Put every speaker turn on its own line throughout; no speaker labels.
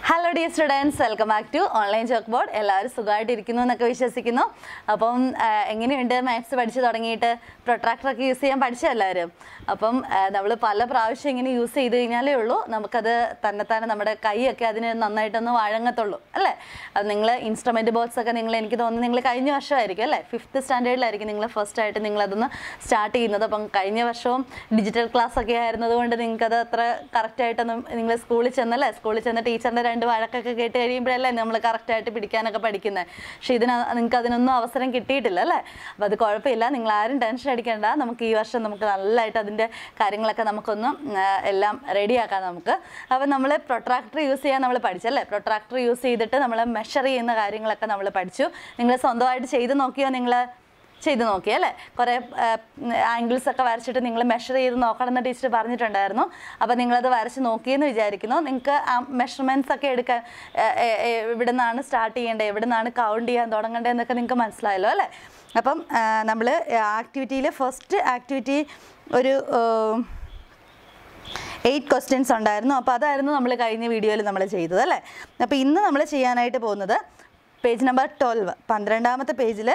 Hello dear students welcome back to online chalk board എല്ലാവരും സുഖമായിട്ടിരിക്കുന്നു എന്നൊക്കെ വിശ്വസിക്കുന്നു അപ്പം ആ, എങ്ങനെയുണ്ട് മാത്സ് പഠിച്ചു തുടങ്ങിയിട്ട് പ്രൊട്രാക്ടറൊക്കെ യൂസ് ചെയ്യാൻ പഠിച്ച എല്ലാവരും അപ്പം നമ്മൾ പല പ്രാവശ്യം ഇങ്ങനെ യൂസ് ചെയ്ത് കഴിഞ്ഞാലേ ഉള്ളൂ നമുക്കത് തന്നെത്താനെ നമ്മുടെ കൈയൊക്കെ അതിന് നന്നായിട്ടൊന്ന് വഴങ്ങത്തുള്ളൂ അല്ലേ അത് നിങ്ങൾ ഇൻസ്ട്രുമെൻറ്റ് ബോക്സ് ഒക്കെ നിങ്ങൾ എനിക്ക് തോന്നുന്നു നിങ്ങൾ കഴിഞ്ഞ വർഷമായിരിക്കും അല്ലേ ഫിഫ്ത്ത് സ്റ്റാൻഡേർഡിലായിരിക്കും നിങ്ങൾ ഫസ്റ്റ് ആയിട്ട് നിങ്ങളതൊന്ന് സ്റ്റാർട്ട് ചെയ്യുന്നത് അപ്പം കഴിഞ്ഞ വർഷവും ഡിജിറ്റൽ ക്ലാസ് ഒക്കെ ആയിരുന്നത് കൊണ്ട് നിങ്ങൾക്കത് അത്ര കറക്റ്റായിട്ടൊന്നും നിങ്ങൾ സ്കൂളിൽ ചെന്നല്ലേ സ്കൂളിൽ ചെന്ന് ടീച്ചറിൻ്റെ രണ്ട് വഴക്കൊക്കെ കേട്ട് കഴിയുമ്പോഴല്ലേ നമ്മൾ കറക്റ്റായിട്ട് പിടിക്കാനൊക്കെ പഠിക്കുന്നത് പക്ഷേ ഇതിന് നിങ്ങൾക്ക് അതിനൊന്നും അവസരം കിട്ടിയിട്ടില്ല അല്ലേ അപ്പോൾ അത് കുഴപ്പമില്ല നിങ്ങൾ ആരും ടെൻഷൻ അടിക്കേണ്ട നമുക്ക് ഈ വർഷം നമുക്ക് നല്ലതായിട്ട് അതിൻ്റെ കാര്യങ്ങളൊക്കെ നമുക്കൊന്ന് ആ, എല്ലാം റെഡിയാക്കാം നമുക്ക് അപ്പോൾ നമ്മൾ പ്രൊട്രാക്ടർ യൂസ് ചെയ്യാൻ നമ്മൾ പഠിച്ചല്ലേ പ്രൊട്രാക്ടർ യൂസ് ചെയ്തിട്ട് നമ്മൾ മെഷർ ചെയ്യുന്ന കാര്യങ്ങളൊക്കെ നമ്മൾ പഠിച്ചു നിങ്ങൾ സ്വന്തമായിട്ട് ചെയ്ത് നോക്കിയോ നിങ്ങൾ ചെയ്ത് നോക്കി അല്ലേ കുറേ ആംഗിൾസ് ഒക്കെ വരച്ചിട്ട് നിങ്ങൾ മെഷർ ചെയ്ത് നോക്കണം എന്ന് ടീച്ചർ പറഞ്ഞിട്ടുണ്ടായിരുന്നു അപ്പോൾ നിങ്ങളത് വരച്ച് നോക്കിയെന്ന് വിചാരിക്കുന്നു നിങ്ങൾക്ക് ആ മെഷർമെൻറ്റ്സ് ഒക്കെ എടുക്കാൻ ആ, ഏ, ഏ, എവിടെ നിന്നാണ് സ്റ്റാർട്ട് ചെയ്യേണ്ടത് എവിടെ നിന്നാണ് കൗണ്ട് ചെയ്യാൻ തുടങ്ങേണ്ടത് എന്നൊക്കെ നിങ്ങൾക്ക് മനസ്സിലായല്ലോ അല്ലേ അപ്പം നമ്മൾ ആക്ടിവിറ്റിയിൽ ഫസ്റ്റ് ആക്ടിവിറ്റി ഒരു എയ്റ്റ് ക്വസ്റ്റ്യൻസ് ഉണ്ടായിരുന്നു അപ്പോൾ അതായിരുന്നു നമ്മൾ കഴിഞ്ഞ വീഡിയോയിൽ നമ്മൾ ചെയ്തത് അല്ലേ അപ്പോൾ ഇന്ന് നമ്മൾ ചെയ്യാനായിട്ട് പോകുന്നത് പേജ് നമ്പർ ട്വൽവ് പന്ത്രണ്ടാമത്തെ പേജിൽ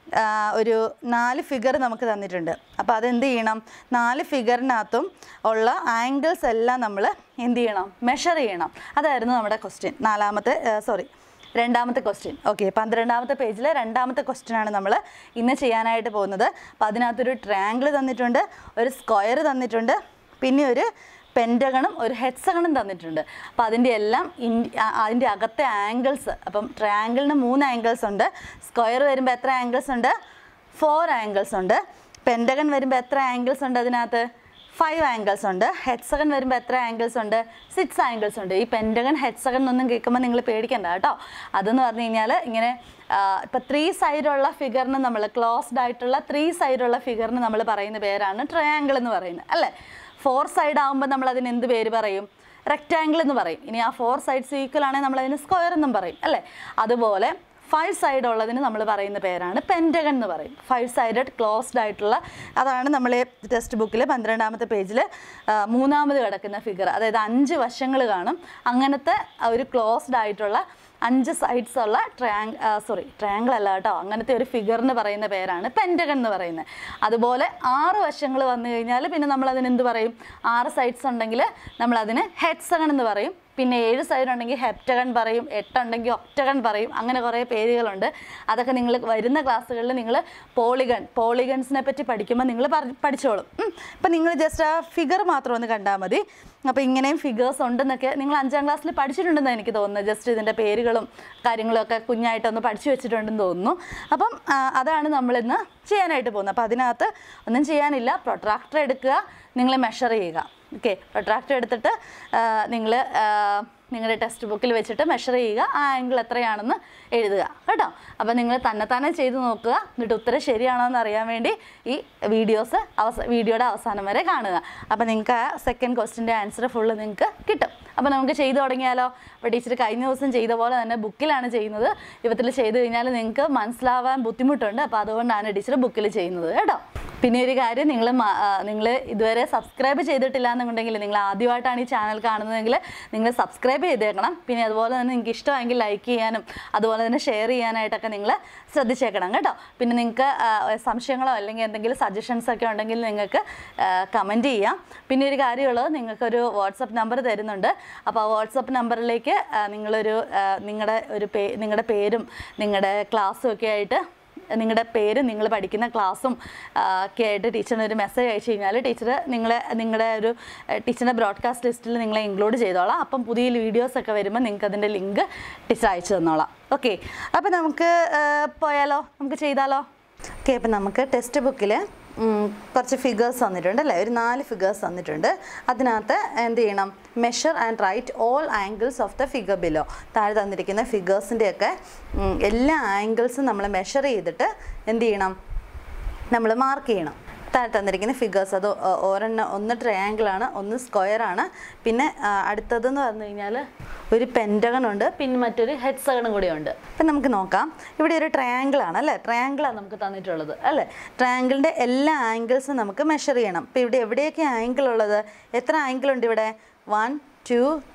ഒരു നാല് ഫിഗർ നമുക്ക് തന്നിട്ടുണ്ട് അപ്പോൾ അതെന്ത് ചെയ്യണം നാല് ഫിഗറിനകത്തും ഉള്ള ആംഗിൾസ് എല്ലാം നമ്മൾ എന്ത് ചെയ്യണം മെഷർ ചെയ്യണം അതായിരുന്നു നമ്മുടെ ക്വസ്റ്റ്യൻ നാലാമത്തെ സോറി രണ്ടാമത്തെ ക്വസ്റ്റ്യൻ ഓക്കെ പന്ത്രണ്ടാമത്തെ പേജിലെ രണ്ടാമത്തെ ക്വസ്റ്റ്യൻ ആണ് നമ്മൾ ഇന്ന് ചെയ്യാനായിട്ട് പോകുന്നത് അപ്പോൾ അതിനകത്തൊരു ട്രയാങ്കിൾ തന്നിട്ടുണ്ട് ഒരു സ്ക്വയർ തന്നിട്ടുണ്ട് പിന്നെ ഒരു പെൻറ്റഗണും ഒരു ഹെക്സഗണും തന്നിട്ടുണ്ട് അപ്പോൾ അതിൻ്റെ എല്ലാം ഇൻ ആ- അതിൻ്റെ അകത്തെ ആംഗിൾസ് അപ്പം ട്രയാങ്കിളിന് മൂന്ന് ആംഗിൾസ് ഉണ്ട് സ്ക്വയർ വരുമ്പോൾ എത്ര ആംഗിൾസ് ഉണ്ട് ഫോർ ആംഗിൾസ് ഉണ്ട് പെൻറ്റഗൺ വരുമ്പോൾ എത്ര ആംഗിൾസ് ഉണ്ട് അതിനകത്ത് ഫൈവ് ആംഗിൾസ് ഉണ്ട് ഹെഡ്സഗൺ വരുമ്പോൾ എത്ര ആംഗിൾസ് ഉണ്ട് സിക്സ് ആംഗിൾസ് ഉണ്ട് ഈ പെൻറ്റഗൺ ഹെഡ്സഗൺ എന്നൊന്നും കേൾക്കുമ്പോൾ നിങ്ങൾ പേടിക്കണ്ട കേട്ടോ അതെന്ന് പറഞ്ഞു കഴിഞ്ഞാൽ ഇങ്ങനെ ഇപ്പം ത്രീ സൈഡുള്ള ഫിഗറിന് നമ്മൾ ക്ലോസ്ഡ് ആയിട്ടുള്ള ത്രീ സൈഡുള്ള ഫിഗറിന് നമ്മൾ പറയുന്ന പേരാണ് ട്രയാങ്കിൾ എന്ന് പറയുന്നത് അല്ലേ ഫോർ സൈഡ് ആകുമ്പോൾ നമ്മൾ അതിന് എന്ത് പേര് പറയും റെക്റ്റാങ്കിൾ എന്ന് പറയും ഇനി ആ ഫോർ സൈഡ്സ് ഈക്വൽ ആണെങ്കിൽ നമ്മൾ അതിന് സ്ക്വയർ എന്നും പറയും അല്ലേ അതുപോലെ ഫൈവ് സൈഡ് ഉള്ളതിന് നമ്മൾ പറയുന്ന പേരാണ് പെൻറ്റഗൺ എന്ന് പറയും ഫൈവ് സൈഡഡ് ക്ലോസ്ഡ് ആയിട്ടുള്ള അതാണ് നമ്മൾ ടെക്സ്റ്റ് ബുക്കിൽ പന്ത്രണ്ടാമത്തെ പേജിൽ മൂന്നാമത് കിടക്കുന്ന ഫിഗർ അതായത് അഞ്ച് വശങ്ങൾ കാണും അങ്ങനത്തെ ഒരു ക്ലോസ്ഡ് ആയിട്ടുള്ള അഞ്ച് സൈഡ്സ് ഉള്ള ട്രയാങ് സോറി ട്രയാങ്കിൾ അല്ല കേട്ടോ അങ്ങനത്തെ ഒരു ഫിഗറിന് പറയുന്ന പേരാണ് പെൻറ്റഗൺ എന്ന് പറയുന്നത് അതുപോലെ ആറ് വശങ്ങൾ വന്നു കഴിഞ്ഞാൽ പിന്നെ നമ്മൾ അതിന് എന്ത് പറയും ആറ് സൈഡ്സ് ഉണ്ടെങ്കിൽ നമ്മളതിന് ഹെഡ്സഗൺ എന്ന് പറയും പിന്നെ ഏഴ് സൈഡ് ഉണ്ടെങ്കിൽ ഹെപ്റ്റഗൺ പറയും എട്ടുണ്ടെങ്കിൽ ഒക്ടഗൺ പറയും അങ്ങനെ കുറേ പേരുകളുണ്ട് അതൊക്കെ നിങ്ങൾ വരുന്ന ക്ലാസ്സുകളിൽ നിങ്ങൾ പോളിഗൺ പോളിഗൺസിനെ പറ്റി പഠിക്കുമ്പോൾ നിങ്ങൾ പഠിച്ചോളും ഉം. അപ്പം നിങ്ങൾ ജസ്റ്റ് ആ ഫിഗർ മാത്രം ഒന്ന് കണ്ടാൽ മതി അപ്പോൾ ഇങ്ങനെയും ഫിഗേഴ്സ് ഉണ്ടെന്നൊക്കെ നിങ്ങൾ അഞ്ചാം ക്ലാസ്സിൽ പഠിച്ചിട്ടുണ്ടെന്ന് എനിക്ക് തോന്നുന്നത് ജസ്റ്റ് ഇതിൻ്റെ പേരുകളും കാര്യങ്ങളും ഒക്കെ കുഞ്ഞായിട്ടൊന്ന് പഠിച്ചു വെച്ചിട്ടുണ്ടെന്ന് തോന്നുന്നു അപ്പം ആ, അതാണ് നമ്മളിന്ന് ചെയ്യാനായിട്ട് പോകുന്നത് അപ്പോൾ അതിനകത്ത് ഒന്നും ചെയ്യാനില്ല പ്രൊട്രാക്ടർ എടുക്കുക നിങ്ങൾ മെഷർ ചെയ്യുക ഓക്കെ പ്രൊട്രാക്ടർ എടുത്തിട്ട് നിങ്ങൾ നിങ്ങളുടെ ടെക്സ്റ്റ് ബുക്കിൽ വെച്ചിട്ട് മെഷർ ചെയ്യുക ആ ആംഗിൾ എത്രയാണെന്ന് എഴുതുക കേട്ടോ അപ്പോൾ നിങ്ങൾ തന്നെത്താനെ ചെയ്ത് നോക്കുക എന്നിട്ട് ഉത്തരം ശരിയാണോ എന്ന് അറിയാൻ വേണ്ടി ഈ വീഡിയോസ് അവസ വീഡിയോയുടെ അവസാനം വരെ കാണുക അപ്പോൾ നിങ്ങൾക്ക് ആ സെക്കൻഡ് ക്വസ്റ്റിൻ്റെ ആൻസർ ഫുള്ള് നിങ്ങൾക്ക് കിട്ടും അപ്പോൾ നമുക്ക് ചെയ്തു തുടങ്ങിയാലോ അപ്പോൾ ടീച്ചർ കഴിഞ്ഞ ദിവസം ചെയ്ത പോലെ തന്നെ ബുക്കിലാണ് ചെയ്യുന്നത് വിധത്തിൽ ചെയ്ത് കഴിഞ്ഞാൽ നിങ്ങൾക്ക് മനസ്സിലാവാൻ ബുദ്ധിമുട്ടുണ്ട് അപ്പോൾ അതുകൊണ്ടാണ് ടീച്ചർ ബുക്കിൽ ചെയ്യുന്നത് കേട്ടോ പിന്നെ ഒരു കാര്യം നിങ്ങൾ നിങ്ങൾ ഇതുവരെ സബ്സ്ക്രൈബ് ചെയ്തിട്ടില്ല എന്നുണ്ടെങ്കിൽ നിങ്ങൾ ആദ്യമായിട്ടാണ് ഈ ചാനൽ കാണുന്നതെങ്കിൽ നിങ്ങൾ സബ്സ്ക്രൈബ് ചെയ്തേക്കണം പിന്നെ അതുപോലെ തന്നെ നിങ്ങൾക്ക് ഇഷ്ടമെങ്കിൽ ലൈക്ക് ചെയ്യാനും അതുപോലെ തന്നെ ഷെയർ ചെയ്യാനായിട്ടൊക്കെ നിങ്ങൾ ശ്രദ്ധിച്ചേക്കണം കേട്ടോ പിന്നെ നിങ്ങൾക്ക് സംശയങ്ങളോ അല്ലെങ്കിൽ എന്തെങ്കിലും സജഷൻസ് ഒക്കെ ഉണ്ടെങ്കിൽ നിങ്ങൾക്ക് കമൻറ്റ് ചെയ്യാം പിന്നെ ഒരു കാര്യമുള്ളത് നിങ്ങൾക്കൊരു വാട്സപ്പ് നമ്പർ തരുന്നുണ്ട് അപ്പോൾ ആ വാട്സപ്പ് നമ്പറിലേക്ക് ആ, നിങ്ങളൊരു ആ, നിങ്ങളുടെ ഒരു പേ നിങ്ങളുടെ പേരും നിങ്ങളുടെ ക്ലാസ്സും ഒക്കെ ആയിട്ട് നിങ്ങളുടെ പേര് നിങ്ങൾ പഠിക്കുന്ന ക്ലാസ്സും ആ, ഒക്കെ ആയിട്ട് ടീച്ചറിന് ഒരു മെസ്സേജ് അയച്ചു കഴിഞ്ഞാൽ ടീച്ചർ നിങ്ങളെ നിങ്ങളുടെ ഒരു ടീച്ചറിൻ്റെ ബ്രോഡ്കാസ്റ്റ് ലിസ്റ്റിൽ നിങ്ങളെ ഇൻക്ലൂഡ് ചെയ്തോളാം അപ്പം പുതിയ വീഡിയോസ് ഒക്കെ വരുമ്പോൾ നിങ്ങൾക്ക് അതിൻ്റെ ലിങ്ക് ടീച്ചർ അയച്ചു തന്നോളാം ഓക്കെ അപ്പോൾ നമുക്ക് ആ, പോയാലോ നമുക്ക് ചെയ്താലോ ഓക്കെ അപ്പം നമുക്ക് ടെക്സ്റ്റ് ബുക്കിൽ കുറച്ച് ഫിഗേഴ്സ് തന്നിട്ടുണ്ട് അല്ലേ ഒരു നാല് ഫിഗേഴ്സ് തന്നിട്ടുണ്ട് അതിനകത്ത് എന്ത് ചെയ്യണം measure and write all angles of the figure below താഴെ തന്നിരിക്കുന്ന ഫിഗേഴ്സിൻ്റെയൊക്കെ എല്ലാ ആംഗിൾസും നമ്മൾ മെഷർ ചെയ്തിട്ട് എന്ത് ചെയ്യണം നമ്മൾ മാർക്ക് ചെയ്യണം താഴെ തന്നിരിക്കുന്ന ഫിഗേഴ്സ് അത് ഒ- ഒരെണ്ണം ഒന്ന് triangle ആണ് ഒന്ന് സ്ക്വയർ ആണ് പിന്നെ ആ, അടുത്തതെന്ന് പറഞ്ഞു കഴിഞ്ഞാൽ ഒരു പെൻറ്റഗൺ ഉണ്ട് പിന്നെ മറ്റൊരു ഹെഡ്സഗണും കൂടി ഉണ്ട് അപ്പം നമുക്ക് നോക്കാം ഇവിടെ ഒരു ട്രയാങ്കിൾ ആണ് അല്ലേ ട്രയാങ്കിളാണ് നമുക്ക് തന്നിട്ടുള്ളത് അല്ലേ ട്രയാങ്കിളിൻ്റെ എല്ലാ ആംഗിൾസും നമുക്ക് മെഷർ ചെയ്യണം ഇപ്പം ഇവിടെ എവിടെയൊക്കെ ആംഗിൾ ഉള്ളത് എത്ര ആംഗിൾ ഉണ്ട് ഇവിടെ one two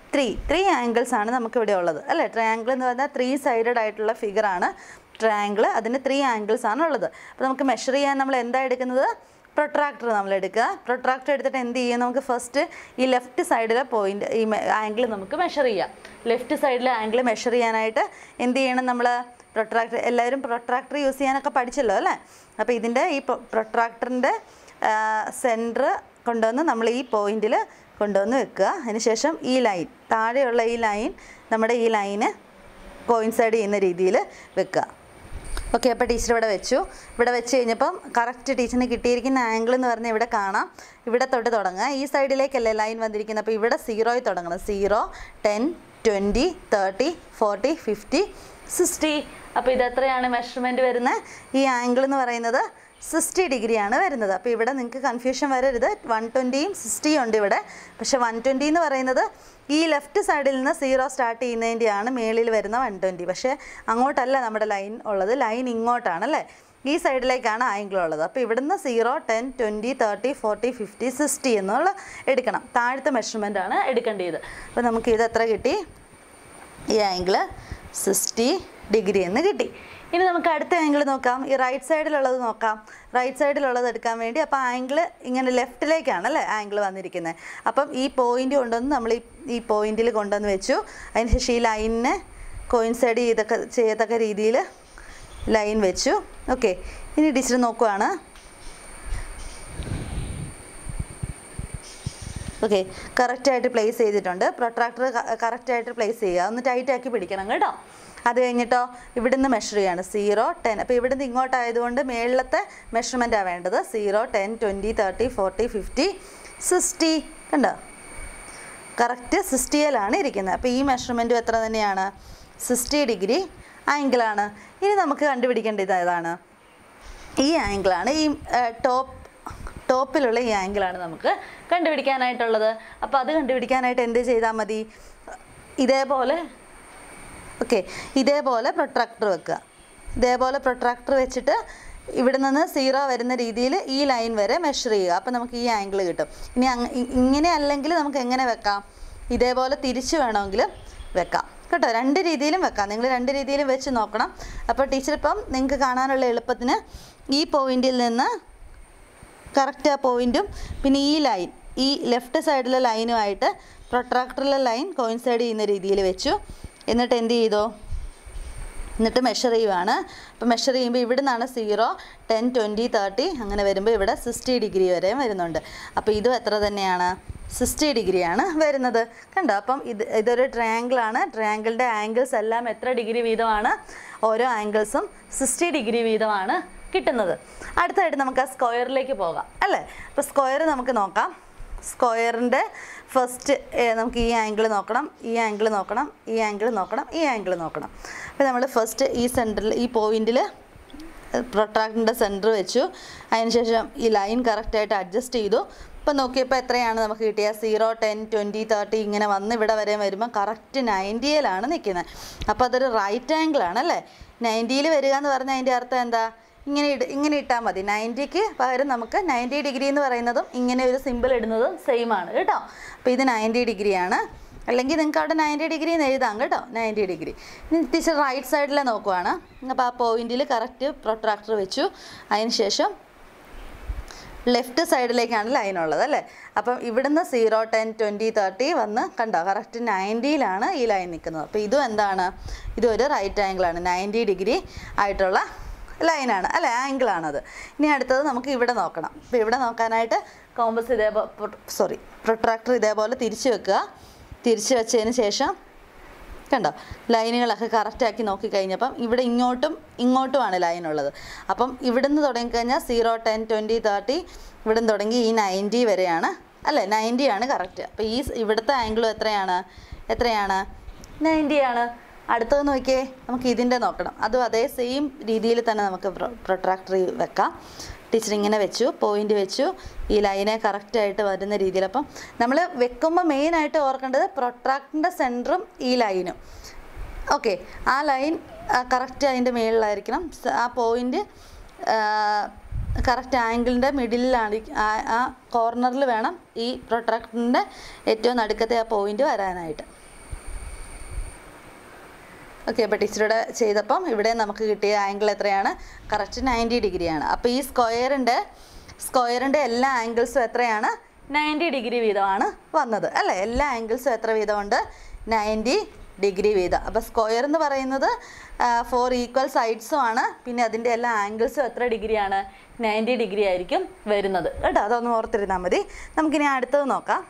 three three angles ആണ് നമുക്കിവിടെ ഉള്ളത് അല്ലേ ട്രയാങ്കിൾ എന്ന് പറഞ്ഞാൽ ത്രീ സൈഡഡ് ആയിട്ടുള്ള ഫിഗറാണ് ട്രയാങ്കിൾ അതിന് ത്രീ ആംഗിൾസ് ആണ് ഉള്ളത് അപ്പോൾ നമുക്ക് മെഷർ ചെയ്യാൻ നമ്മൾ എന്താ എടുക്കുന്നത് പ്രൊട്രാക്ടർ നമ്മൾ എടുക്കുക പ്രൊട്രാക്ടർ എടുത്തിട്ട് എന്ത് ചെയ്യും നമുക്ക് ഫസ്റ്റ് ഈ ലെഫ്റ്റ് സൈഡിലെ പോയിന്റ് ഈ ആംഗിൾ നമുക്ക് മെഷർ ചെയ്യാം ലെഫ്റ്റ് സൈഡിലെ ആംഗിൾ മെഷർ ചെയ്യാനായിട്ട് എന്ത് ചെയ്യണം നമ്മൾ പ്രൊട്രാക്ടർ എല്ലാവരും പ്രൊട്രാക്ടർ യൂസ് ചെയ്യാനൊക്കെ പഠിച്ചല്ലോ അല്ലേ അപ്പോൾ ഇതിൻ്റെ ഈ പ്രൊട്രാക്ടറിൻ്റെ സെൻറ്റർ കൊണ്ടുവന്ന് നമ്മൾ ഈ പോയിന്റിൽ കൊണ്ടുവന്ന് വെക്കുക അതിനുശേഷം ഈ ലൈൻ താഴെയുള്ള ഈ ലൈൻ നമ്മുടെ ഈ ലൈന് കോയിൻസൈഡ് ചെയ്യുന്ന രീതിയിൽ വെക്കുക ഓക്കെ അപ്പോൾ ടീച്ചർ ഇവിടെ വെച്ചു ഇവിടെ വെച്ച് കഴിഞ്ഞപ്പം കറക്റ്റ് ടീച്ചറിന് കിട്ടിയിരിക്കുന്ന ആംഗിൾ എന്ന് പറഞ്ഞാൽ ഇവിടെ കാണാം ഇവിടെ തൊട്ട് തുടങ്ങുക ഈ സൈഡിലേക്കല്ലേ ലൈൻ വന്നിരിക്കുന്നത് അപ്പോൾ ഇവിടെ സീറോയിൽ തുടങ്ങണം zero ten twenty thirty forty fifty sixty അപ്പോൾ ഇത് എത്രയാണ് മെഷർമെൻറ്റ് വരുന്നത് ഈ ആംഗിൾ എന്ന് പറയുന്നത് സിക്സ്റ്റി ഡിഗ്രിയാണ് വരുന്നത് അപ്പോൾ ഇവിടെ നിങ്ങൾക്ക് കൺഫ്യൂഷൻ വരരുത് വൺ ട്വൻറ്റിയും സിക്സ്റ്റിയും ഉണ്ട് ഇവിടെ പക്ഷേ വൺ ട്വൻറ്റി എന്ന് പറയുന്നത് ഈ ലെഫ്റ്റ് സൈഡിൽ നിന്ന് സീറോ സ്റ്റാർട്ട് ചെയ്യുന്നതിൻ്റെയാണ് മേളിൽ വരുന്ന വൺ ട്വൻറ്റി പക്ഷേ അങ്ങോട്ടല്ല നമ്മുടെ ലൈൻ ഉള്ളത് ലൈൻ ഇങ്ങോട്ടാണ് അല്ലേ ഈ സൈഡിലേക്കാണ് ആംഗിൾ ഉള്ളത് അപ്പോൾ ഇവിടുന്ന് zero ten twenty thirty forty fifty sixty എന്നുള്ള എടുക്കണം താഴത്തെ മെഷർമെൻ്റ് ആണ് എടുക്കേണ്ടത് അപ്പോൾ നമുക്ക് ഇത് എത്ര കിട്ടി ഈ ആംഗിൾ സിക്സ്റ്റി ഡിഗ്രി എന്ന് കിട്ടി ഇനി നമുക്ക് അടുത്ത ആംഗിൾ നോക്കാം ഈ റൈറ്റ് സൈഡിലുള്ളത് നോക്കാം റൈറ്റ് സൈഡിലുള്ളത് എടുക്കാൻ വേണ്ടി അപ്പോൾ ആംഗിൾ ഇങ്ങനെ ലെഫ്റ്റിലേക്കാണ് അല്ലേ ആംഗിൾ വന്നിരിക്കുന്നത് അപ്പം ഈ പോയിന്റ് കൊണ്ടുവന്ന് നമ്മൾ ഈ ഈ പോയിന്റിൽ കൊണ്ടുവന്ന് വെച്ചു അതിന് ശേഷം ഈ ലൈനിനെ കോയിൻസൈഡ് ചെയ്തൊക്കെ ചെയ്യത്തക്ക രീതിയിൽ ലൈൻ വെച്ചു ഓക്കെ ഇനി ടീച്ചർ നോക്കുവാണ് ഓക്കെ കറക്റ്റായിട്ട് പ്ലേസ് ചെയ്തിട്ടുണ്ട് പ്രൊട്രാക്ടർ കറക്റ്റായിട്ട് പ്ലേസ് ചെയ്യുക ഒന്ന് ടൈറ്റ് ആക്കി പിടിക്കണം കേട്ടോ അത് കഴിഞ്ഞിട്ടോ ഇവിടുന്ന് മെഷർ ചെയ്യാണ് സീറോ ടെൻ അപ്പോൾ ഇവിടുന്ന് ഇങ്ങോട്ടായതുകൊണ്ട് മേളിലത്തെ മെഷർമെൻറ്റാണ് വേണ്ടത് zero ten twenty thirty forty fifty sixty കണ്ടോ കറക്റ്റ് സിക്സ്റ്റിയിലാണ് ഇരിക്കുന്നത് അപ്പോൾ ഈ മെഷർമെൻറ്റും എത്ര തന്നെയാണ് സിക്സ്റ്റി ഡിഗ്രി ആംഗിളാണ് ഇനി നമുക്ക് കണ്ടുപിടിക്കേണ്ടത് ഏതാണ് ഈ ആംഗിളാണ് ഈ ടോപ്പ് ടോപ്പിലുള്ള ഈ ആംഗിളാണ് നമുക്ക് കണ്ടുപിടിക്കാനായിട്ടുള്ളത് അപ്പോൾ അത് കണ്ടുപിടിക്കാനായിട്ട് എന്ത് ചെയ്താൽ മതി ഇതേപോലെ ഓക്കെ ഇതേപോലെ പ്രൊട്രാക്ടർ വെക്കുക ഇതേപോലെ പ്രൊട്രാക്ടർ വെച്ചിട്ട് ഇവിടെ നിന്ന് സീറോ വരുന്ന രീതിയിൽ ഈ ലൈൻ വരെ മെഷർ ചെയ്യുക അപ്പോൾ നമുക്ക് ഈ ആംഗിൾ കിട്ടും ഇനി അങ്ങ ഇ- ഇങ്ങനെ അല്ലെങ്കിൽ നമുക്ക് എങ്ങനെ വെക്കാം ഇതേപോലെ തിരിച്ച് വേണമെങ്കിൽ വെക്കാം കേട്ടോ രണ്ട് രീതിയിലും വെക്കാം നിങ്ങൾ രണ്ട് രീതിയിലും വെച്ച് നോക്കണം അപ്പോൾ ടീച്ചർ ഇപ്പം നിങ്ങൾക്ക് കാണാനുള്ള എളുപ്പത്തിന് ഈ പോയിന്റിൽ നിന്ന് കറക്റ്റ് ആ പോയിന്റും പിന്നെ ഈ ലൈൻ ഈ ലെഫ്റ്റ് സൈഡിലെ ലൈനുമായിട്ട് പ്രൊട്രാക്ടറിലെ ലൈൻ കോയിൻസൈഡ് ചെയ്യുന്ന രീതിയിൽ വെച്ചു എന്നിട്ട് എന്ത് ചെയ്തു എന്നിട്ട് മെഷർ ചെയ്യുവാണ് അപ്പോൾ മെഷർ ചെയ്യുമ്പോൾ ഇവിടെ നിന്നാണ് സീറോ ടെൻ ട്വൻറ്റി തേർട്ടി അങ്ങനെ വരുമ്പോൾ ഇവിടെ സിക്സ്റ്റി ഡിഗ്രി വരെ വരുന്നുണ്ട് അപ്പോൾ ഇതും എത്ര തന്നെയാണ് സിക്സ്റ്റി ഡിഗ്രിയാണ് വരുന്നത് കണ്ടോ അപ്പം ഇത് ഇതൊരു ട്രയാങ്കിളാണ് ട്രയാങ്കിളിൻ്റെ ആംഗിൾസ് എല്ലാം എത്ര ഡിഗ്രി വീതമാണ് ഓരോ ആംഗിൾസും സിക്സ്റ്റി ഡിഗ്രി വീതമാണ് കിട്ടുന്നത് അടുത്തായിട്ട് നമുക്ക് ആ സ്ക്വയറിലേക്ക് പോകാം അല്ലേ അപ്പോൾ സ്ക്വയർ നമുക്ക് നോക്കാം സ്ക്വയറിൻ്റെ ഫസ്റ്റ് നമുക്ക് ഈ ആംഗിൾ നോക്കണം ഈ ആംഗിൾ നോക്കണം ഈ ആംഗിൾ നോക്കണം ഈ ആംഗിൾ നോക്കണം അപ്പോൾ നമ്മൾ ഫസ്റ്റ് ഈ സെൻറ്ററിൽ ഈ പോയിന്റിൽ പ്രൊട്രാക്ടിൻ്റെ സെൻറ്റർ വെച്ചു അതിനുശേഷം ഈ ലൈൻ കറക്റ്റായിട്ട് അഡ്ജസ്റ്റ് ചെയ്തു ഇപ്പം നോക്കിയപ്പോൾ എത്രയാണ് നമുക്ക് കിട്ടിയ സീറോ ടെൻ ട്വൻറ്റി തേർട്ടി ഇങ്ങനെ വന്ന് ഇവിടെ വരെ വരുമ്പോൾ കറക്റ്റ് നയൻറ്റിയിലാണ് നിൽക്കുന്നത് അപ്പോൾ അതൊരു റൈറ്റ് ആംഗിൾ ആണ് അല്ലേ നയൻറ്റിയിൽ വരിക എന്ന് പറഞ്ഞാൽ അതിൻ്റെ അർത്ഥം എന്താ ഇങ്ങനെ ഇട ഇങ്ങനെ ഇട്ടാൽ മതി നയൻറ്റിക്ക് പകരം നമുക്ക് നയൻറ്റി ഡിഗ്രി എന്ന് പറയുന്നതും ഇങ്ങനെ ഒരു സിമ്പിൾ ഇടുന്നതും സെയിം ആണ് കേട്ടോ അപ്പോൾ ഇത് നയൻറ്റി ഡിഗ്രിയാണ് അല്ലെങ്കിൽ നിങ്ങൾക്ക് അവിടെ നയൻറ്റി ഡിഗ്രി എന്ന് എഴുതാം കേട്ടോ നയൻറ്റി ഡിഗ്രി ഇനി ടീച്ചർ റൈറ്റ് സൈഡിലെ നോക്കുവാണ് അപ്പോൾ ആ പോയിന്റിൽ കറക്റ്റ് പ്രൊട്രാക്ടർ വെച്ചു അതിന് ശേഷം ലെഫ്റ്റ് സൈഡിലേക്കാണ് ലൈൻ ഉള്ളത് അല്ലേ അപ്പം ഇവിടുന്ന് സീറോ ടെൻ ട്വൻറ്റി തേർട്ടി വന്ന് കണ്ടോ കറക്റ്റ് നയൻറ്റിയിലാണ് ഈ ലൈൻ നിൽക്കുന്നത് അപ്പോൾ ഇതും എന്താണ് ഇതൊരു റൈറ്റ് ആംഗിളാണ് നയൻറ്റി ഡിഗ്രി ആയിട്ടുള്ള ലൈനാണ് അല്ലേ ആംഗിളാണത് ഇനി അടുത്തത് നമുക്ക് ഇവിടെ നോക്കണം അപ്പോൾ ഇവിടെ നോക്കാനായിട്ട് കോമ്പസ് ഇതേപോലെ സോറി പ്രൊട്രാക്ടർ ഇതേപോലെ തിരിച്ച് വെക്കുക തിരിച്ച് വെച്ചതിന് ശേഷം കണ്ടോ ലൈനുകളൊക്കെ കറക്റ്റാക്കി നോക്കിക്കഴിഞ്ഞപ്പം ഇവിടെ ഇങ്ങോട്ടും ഇങ്ങോട്ടുമാണ് ലൈൻ ഉള്ളത് അപ്പം ഇവിടുന്ന് തുടങ്ങിക്കഴിഞ്ഞാൽ സീറോ ടെൻ ട്വൻറ്റി തേർട്ടി ഇവിടുന്ന് തുടങ്ങി ഈ നയൻറ്റി വരെയാണ് അല്ലേ നയൻറ്റി ആണ് കറക്റ്റ് അപ്പോൾ ഈ സ് ഇവിടുത്തെ ആംഗിളും എത്രയാണ് എത്രയാണ് നയൻറ്റി ആണ് അടുത്തത് നോക്കിയേ നമുക്ക് ഇതിൻ്റെ നോക്കണം അതും അതേ സെയിം രീതിയിൽ തന്നെ നമുക്ക് പ്രൊട്രാക്ടർ വെക്കാം ടീച്ചർ ഇങ്ങനെ വെച്ചു പോയിന്റ് വെച്ചു ഈ ലൈനെ കറക്റ്റായിട്ട് വരുന്ന രീതിയിൽ അപ്പം നമ്മൾ വെക്കുമ്പോൾ മെയിനായിട്ട് ഓർക്കേണ്ടത് പ്രൊട്രാക്ടിൻ്റെ സെൻറ്ററും ഈ ലൈനും ഓക്കെ ആ ലൈൻ കറക്റ്റ് അതിൻ്റെ മുകളിലായിരിക്കണം സ- ആ പോയിന്റ് കറക്റ്റ് ആംഗിളിൻ്റെ മിഡിലാണ് ആ കോർണറിൽ വേണം ഈ പ്രൊട്രാക്ടറിൻ്റെ ഏറ്റവും നടുക്കത്തെ ആ പോയിന്റ് വരാനായിട്ട് ഓക്കെ അപ്പോൾ ടീച്ചറുടെ ചെയ്തപ്പം ഇവിടെ നമുക്ക് കിട്ടിയ ആംഗിൾ എത്രയാണ് കറക്റ്റ് നയൻറ്റി ഡിഗ്രിയാണ് അപ്പോൾ ഈ സ്ക്വയറിൻ്റെ സ്ക്വയറിൻ്റെ എല്ലാ ആംഗിൾസും എത്രയാണ് നയൻറ്റി ഡിഗ്രി വീതമാണ് വന്നത് അല്ലേ എല്ലാ ആംഗിൾസും എത്ര വീതമുണ്ട് നയൻറ്റി ഡിഗ്രി വീതം അപ്പോൾ സ്ക്വയർ എന്ന് പറയുന്നത് ഫോർ ഈക്വൽ സൈഡ്സും ആണ് പിന്നെ അതിൻ്റെ എല്ലാ ആംഗിൾസും എത്ര ഡിഗ്രിയാണ് നയൻറ്റി ഡിഗ്രി ആയിരിക്കും വരുന്നത് കേട്ടോ അതൊന്ന് ഓർത്തിരുന്നാൽ മതി നമുക്കിനി അടുത്തത് നോക്കാം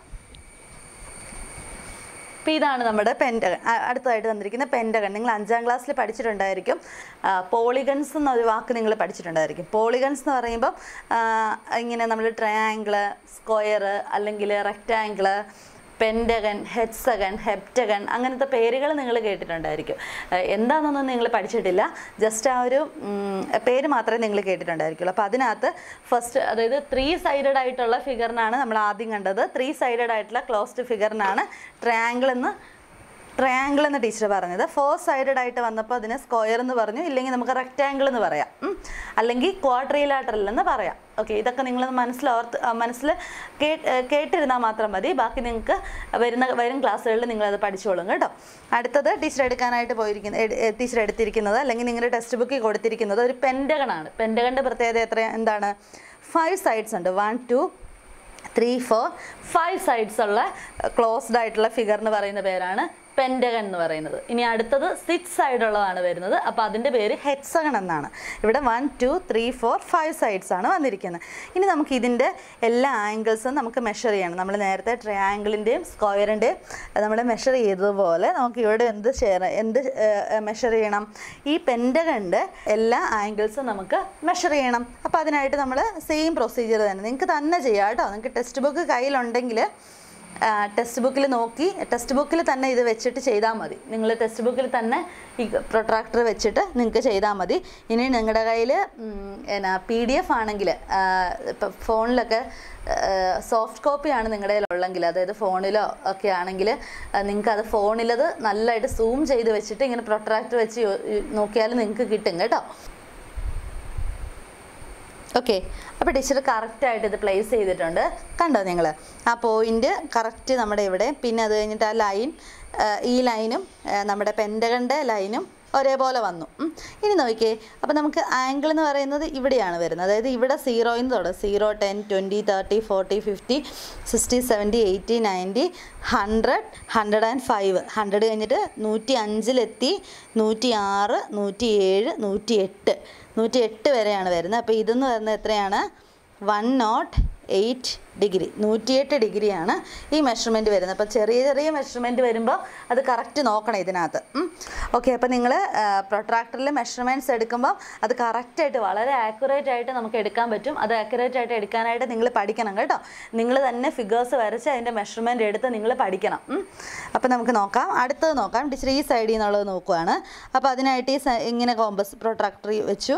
അപ്പോൾ ഇതാണ് നമ്മുടെ പെൻറ്റഗൺ അടുത്തതായിട്ട് വന്നിരിക്കുന്ന പെൻറ്റഗൺ നിങ്ങൾ അഞ്ചാം ക്ലാസ്സിൽ പഠിച്ചിട്ടുണ്ടായിരിക്കും പോളിഗൺസ് എന്നൊരു വാക്ക് നിങ്ങൾ പഠിച്ചിട്ടുണ്ടായിരിക്കും പോളിഗൺസ് എന്ന് പറയുമ്പം ആ, ഇങ്ങനെ നമ്മൾ ട്രയാങ്കിള് സ്ക്വയർ അല്ലെങ്കിൽ റെക്റ്റാങ്കിള് പെൻറ്റഗൺ ഹെക്സഗൺ ഹെപ്റ്റഗൺ അങ്ങനത്തെ പേരുകൾ നിങ്ങൾ കേട്ടിട്ടുണ്ടായിരിക്കും ആ, എന്താണെന്നൊന്നും നിങ്ങൾ പഠിച്ചിട്ടില്ല ജസ്റ്റ് ആ ഒരു ഉം, പേര് മാത്രമേ നിങ്ങൾ കേട്ടിട്ടുണ്ടായിരിക്കുള്ളൂ അപ്പോൾ അതിനകത്ത് ഫസ്റ്റ് അതായത് ത്രീ സൈഡഡ് ആയിട്ടുള്ള ഫിഗറിനാണ് നമ്മൾ ആദ്യം കണ്ടത് ത്രീ സൈഡഡ് ആയിട്ടുള്ള ക്ലോസ്ഡ് ഫിഗറിനാണ് ട്രയാങ്കിൾ എന്ന് ട്രയാങ്കിൾ എന്ന് ടീച്ചർ പറഞ്ഞത് ഫോർ സൈഡഡ് ആയിട്ട് വന്നപ്പോൾ അതിനെ സ്ക്വയർ എന്ന് പറഞ്ഞു ഇല്ലെങ്കിൽ നമുക്ക് റെക്റ്റാങ്കിൾ എന്ന് പറയാം ഉം. അല്ലെങ്കിൽ ക്വാഡ്രിലാറ്ററൽ എന്ന് പറയാം ഓക്കെ ഇതൊക്കെ നിങ്ങൾ മനസ്സിൽ ഓർത്ത് ആ, മനസ്സിൽ കേട്ടിരുന്നാൽ മാത്രം മതി ബാക്കി നിങ്ങൾക്ക് വരുന്ന വരും ക്ലാസ്സുകളിൽ നിങ്ങളത് പഠിച്ചോളും കേട്ടോ അടുത്തത് ടീച്ചർ എടുക്കാനായിട്ട് പോയിരിക്കുന്ന ടീച്ചർ എടുത്തിരിക്കുന്നത് അല്ലെങ്കിൽ നിങ്ങളുടെ ടെക്സ്റ്റ് ബുക്കിൽ കൊടുത്തിരിക്കുന്നത് ഒരു പെൻറ്റഗണാണ് പെൻറ്റഗണിൻ്റെ പ്രത്യേകത എത്ര എന്താണ് ഫൈവ് സൈഡ്സ് ഉണ്ട് one two three four five sides ഉള്ള ക്ലോസ്ഡ് ആയിട്ടുള്ള ഫിഗർ എന്ന് പറയുന്ന പേരാണ് പെൻറ്റഗൺ എന്ന് പറയുന്നത് ഇനി അടുത്തത് സിക്സ് സൈഡ് ഉള്ളതാണ് വരുന്നത് അപ്പോൾ അതിൻ്റെ പേര് ഹെക്സഗൺ എന്നാണ് ഇവിടെ one two three four five sides ആണ് വന്നിരിക്കുന്നത് ഇനി നമുക്ക് ഇതിൻ്റെ എല്ലാ ആംഗിൾസും നമുക്ക് മെഷർ ചെയ്യണം നമ്മൾ നേരത്തെ ട്രയാങ്കിളിൻ്റെയും സ്ക്വയറിൻ്റെയും നമ്മൾ മെഷർ ചെയ്തതുപോലെ നമുക്ക് ഇവിടെ എന്ത് ഷെയർ എന്ത് മെഷർ ചെയ്യണം ഈ പെൻറ്റഗണിൻ്റെ എല്ലാ ആംഗിൾസും നമുക്ക് മെഷർ ചെയ്യണം അപ്പോൾ അതിനായിട്ട് നമ്മൾ സെയിം പ്രൊസീജിയർ തന്നെ നിങ്ങൾക്ക് തന്നെ ചെയ്യാം കേട്ടോ നിങ്ങൾക്ക് ടെക്സ്റ്റ് ബുക്ക് കയ്യിലുണ്ടെങ്കിൽ ടെക്സ്റ്റ് ബുക്കിൽ നോക്കി ടെക്സ്റ്റ് ബുക്കിൽ തന്നെ ഇത് വെച്ചിട്ട് ചെയ്താൽ മതി നിങ്ങൾ ടെക്സ്റ്റ് ബുക്കിൽ തന്നെ ഈ പ്രൊട്രാക്ടർ വെച്ചിട്ട് നിങ്ങൾക്ക് ചെയ്താൽ മതി ഇനി നിങ്ങളുടെ കയ്യിൽ എന്നാ പി ഡി എഫ് ആണെങ്കിൽ ഇപ്പം ഫോണിലൊക്കെ സോഫ്റ്റ് കോപ്പിയാണ് നിങ്ങളുടെ കയ്യിലുള്ളെങ്കിൽ അതായത് ഫോണിലോ ഒക്കെ ആണെങ്കിൽ നിങ്ങൾക്ക് അത് ഫോണിലത് നല്ലതായിട്ട് സൂം ചെയ്ത് വെച്ചിട്ട് ഇങ്ങനെ പ്രൊട്രാക്ടർ വെച്ച് യോ- നോക്കിയാൽ നിങ്ങൾക്ക് കിട്ടും കേട്ടോ ഓക്കെ അപ്പോൾ ടീച്ചർ കറക്റ്റായിട്ട് ഇത് പ്ലേസ് ചെയ്തിട്ടുണ്ട് കണ്ടോ നിങ്ങൾ ആ പോയിന്റ് കറക്റ്റ് നമ്മുടെ ഇവിടെ പിന്നെ അത് കഴിഞ്ഞിട്ട് ആ ലൈൻ ഈ ലൈനും നമ്മുടെ പെൻറ്റകൻ്റെ ലൈനും ഒരേപോലെ വന്നു ഉം. ഇനി നോക്കിയേ അപ്പോൾ നമുക്ക് ആംഗിൾ എന്ന് പറയുന്നത് ഇവിടെയാണ് വരുന്നത് അതായത് ഇവിടെ സീറോയിൽ നിന്ന് തുടങ്ങും zero ten twenty thirty forty fifty sixty seventy eighty ninety hundred hundred and five hundred കഴിഞ്ഞിട്ട് നൂറ്റി അഞ്ചിലെത്തി നൂറ്റി ആറ് നൂറ്റി ഏഴ് നൂറ്റി എട്ട് നൂറ്റി എട്ട് വരെയാണ് വരുന്നത് അപ്പോൾ ഇതെന്ന് പറയുന്നത് എത്രയാണ് വൺ നോട്ട് എയ്റ്റ് ഡിഗ്രി നൂറ്റിയെട്ട് ഡിഗ്രിയാണ് ഈ മെഷർമെൻറ്റ് വരുന്നത് അപ്പോൾ ചെറിയ ചെറിയ മെഷർമെൻറ്റ് വരുമ്പോൾ അത് കറക്റ്റ് നോക്കണം ഇതിനകത്ത് ഓക്കെ അപ്പോൾ നിങ്ങൾ പ്രൊട്രാക്ടറിൽ മെഷർമെൻറ്റ്സ് എടുക്കുമ്പോൾ അത് കറക്റ്റായിട്ട് വളരെ ആക്യുറേറ്റ് ആയിട്ട് നമുക്ക് എടുക്കാൻ പറ്റും അത് ആക്യുറേറ്റ് ആയിട്ട് എടുക്കാനായിട്ട് നിങ്ങൾ പഠിക്കണം കേട്ടോ നിങ്ങൾ തന്നെ ഫിഗേഴ്സ് വരച്ച് അതിൻ്റെ മെഷർമെൻറ്റ് എടുത്ത് നിങ്ങൾ പഠിക്കണം അപ്പോൾ നമുക്ക് നോക്കാം അടുത്തത് നോക്കാം ടീച്ചർ ഈ സൈഡിൽ നിന്നുള്ളത് നോക്കുവാണ് അപ്പോൾ അതിനായിട്ട് ഈ സ- ഇങ്ങനെ കോമ്പസ് പ്രൊട്രാക്ടർ വെച്ചു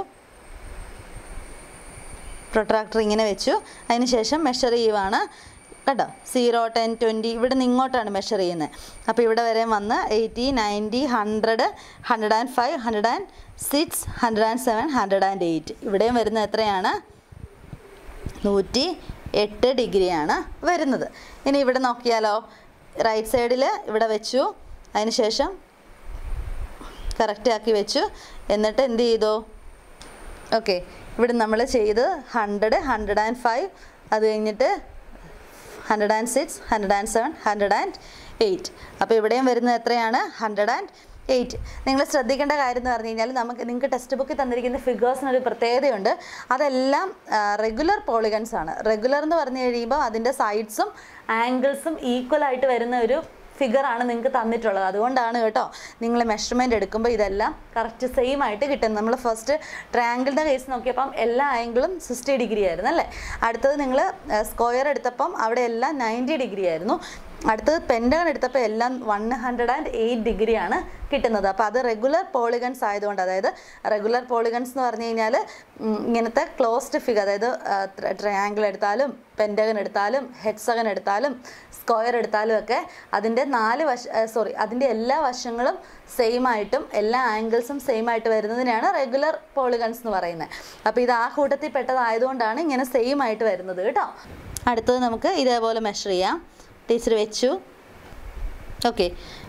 പ്രൊട്രാക്ടർ ഇങ്ങനെ വെച്ചു അതിന് ശേഷം മെഷർ ചെയ്യുവാണ് കേട്ടോ സീറോ ടെൻ ട്വൻറ്റി ഇവിടെ നിന്ന് ഇങ്ങോട്ടാണ് മെഷർ ചെയ്യുന്നത് അപ്പോൾ ഇവിടെ വരെ വന്ന് eighty ninety hundred hundred and five hundred and six hundred and seven hundred and eight ഇവിടെയും വരുന്നത് എത്രയാണ് നൂറ്റി എട്ട് ഡിഗ്രിയാണ് വരുന്നത് ഇനി ഇവിടെ നോക്കിയാലോ റൈറ്റ് സൈഡിൽ ഇവിടെ വെച്ചു അതിന് ശേഷം കറക്റ്റ് ആക്കി വെച്ചു എന്നിട്ട് എന്ത് ചെയ്തു ഓക്കെ ഇവിടെ നമ്മൾ ചെയ്ത് ഹൺഡ്രഡ് ഹൺഡ്രഡ് ആൻഡ് ഫൈവ് അത് കഴിഞ്ഞിട്ട് hundred and six hundred and seven hundred and eight അപ്പോൾ ഇവിടെയും വരുന്നത് എത്രയാണ് ഹൺഡ്രഡ് ആൻഡ് എയ്റ്റ് നിങ്ങൾ ശ്രദ്ധിക്കേണ്ട കാര്യം എന്ന് പറഞ്ഞു കഴിഞ്ഞാൽ നമുക്ക് നിങ്ങൾക്ക് ടെക്സ്റ്റ് ബുക്കിൽ തന്നിരിക്കുന്ന ഫിഗേഴ്സിനൊരു പ്രത്യേകതയുണ്ട് അതെല്ലാം റെഗുലർ പോളിഗൺസ് ആണ് റെഗുലർ എന്ന് പറഞ്ഞു കഴിയുമ്പോൾ അതിൻ്റെ സൈഡ്സും ആംഗിൾസും ഈക്വൽ ആയിട്ട് വരുന്ന ഒരു ഫിഗറാണ് നിങ്ങൾക്ക് തന്നിട്ടുള്ളത് അതുകൊണ്ടാണ് കേട്ടോ നിങ്ങൾ മെഷർമെൻറ്റ് എടുക്കുമ്പോൾ ഇതെല്ലാം കറക്റ്റ് സെയിം ആയിട്ട് കിട്ടും നമ്മൾ ഫസ്റ്റ് ട്രയാങ്കിളിൻ്റെ കേസ് നോക്കിയപ്പം എല്ലാ ആംഗിളും സിക്സ്റ്റി ഡിഗ്രി ആയിരുന്നു അല്ലേ അടുത്തത് നിങ്ങൾ സ്ക്വയർ എടുത്തപ്പം അവിടെ എല്ലാം നയൻറ്റി ഡിഗ്രി ആയിരുന്നു അടുത്തത് പെൻറ്റഗൺ എടുത്തപ്പോൾ എല്ലാം വൺ ഹൺഡ്രഡ് ആൻഡ് എയ്റ്റ് ഡിഗ്രിയാണ് കിട്ടുന്നത് അപ്പോൾ അത് റെഗുലർ പോളിഗൺസ് ആയതുകൊണ്ട് അതായത് റെഗുലർ പോളിഗൺസ് എന്ന് പറഞ്ഞു കഴിഞ്ഞാൽ ഇങ്ങനത്തെ ക്ലോസ്ഡ് ഫിഗർ അതായത് ട്രയാങ്കിൾ എടുത്താലും പെൻറ്റഗൺ എടുത്താലും ഹെക്സഗൺ എടുത്താലും സ്ക്വയർ എടുത്താലും ഒക്കെ അതിൻ്റെ നാല് വശ സോറി അതിൻ്റെ എല്ലാ വശങ്ങളും സെയിം ആയിട്ടും എല്ലാ ആംഗിൾസും സെയിം ആയിട്ട് വരുന്നതിനാണ് റെഗുലർ പോളിഗൺസ് എന്ന് പറയുന്നത് അപ്പോൾ ഇത് ആ കൂട്ടത്തിൽ പെട്ടതായതുകൊണ്ടാണ് ഇങ്ങനെ സെയിം ആയിട്ട് വരുന്നത് കേട്ടോ അടുത്തത് നമുക്ക് ഇതേപോലെ മെഷർ ചെയ്യാം ടീച്ചർ വെച്ചു ഓക്കെ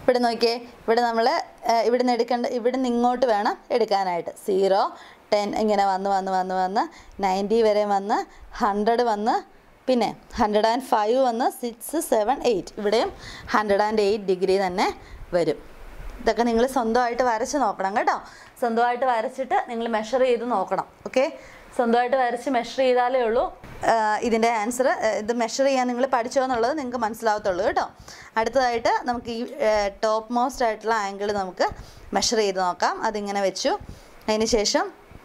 ഇവിടെ നോക്കിയേ ഇവിടെ നമ്മൾ ഇവിടെ നിന്ന് എടുക്കേണ്ട ഇവിടെ നിന്ന് ഇങ്ങോട്ട് വേണം എടുക്കാനായിട്ട് സീറോ ടെൻ ഇങ്ങനെ വന്ന് വന്ന് വന്ന് വന്ന് നയൻറ്റി വരെ വന്ന് ഹൺഡ്രഡ് വന്ന് പിന്നെ ഹൺഡ്രഡ് ആൻഡ് ഫൈവ് വന്ന് സിക്സ് സെവൻ എയ്റ്റ് ഇവിടെയും ഹൺഡ്രഡ് ആൻഡ് എയ്റ്റ് ഡിഗ്രി തന്നെ വരും ഇതൊക്കെ നിങ്ങൾ സ്വന്തമായിട്ട് വരച്ച് നോക്കണം കേട്ടോ സ്വന്തമായിട്ട് വരച്ചിട്ട് നിങ്ങൾ മെഷർ ചെയ്ത് നോക്കണം ഓക്കെ സ്വന്തമായിട്ട് വരച്ച് മെഷർ ചെയ്താലേ ഉള്ളൂ ഇതിൻ്റെ ആൻസർ ഇത് മെഷർ ചെയ്യാൻ നിങ്ങൾ പഠിച്ചോ എന്നുള്ളത് നിങ്ങൾക്ക് മനസ്സിലാവത്തുള്ളൂ കേട്ടോ അടുത്തതായിട്ട് നമുക്ക് ഈ ടോപ്പ് മോസ്റ്റ് ആയിട്ടുള്ള ആംഗിൾ നമുക്ക് മെഷർ ചെയ്ത് നോക്കാം അതിങ്ങനെ വെച്ചു അതിന് ശേഷം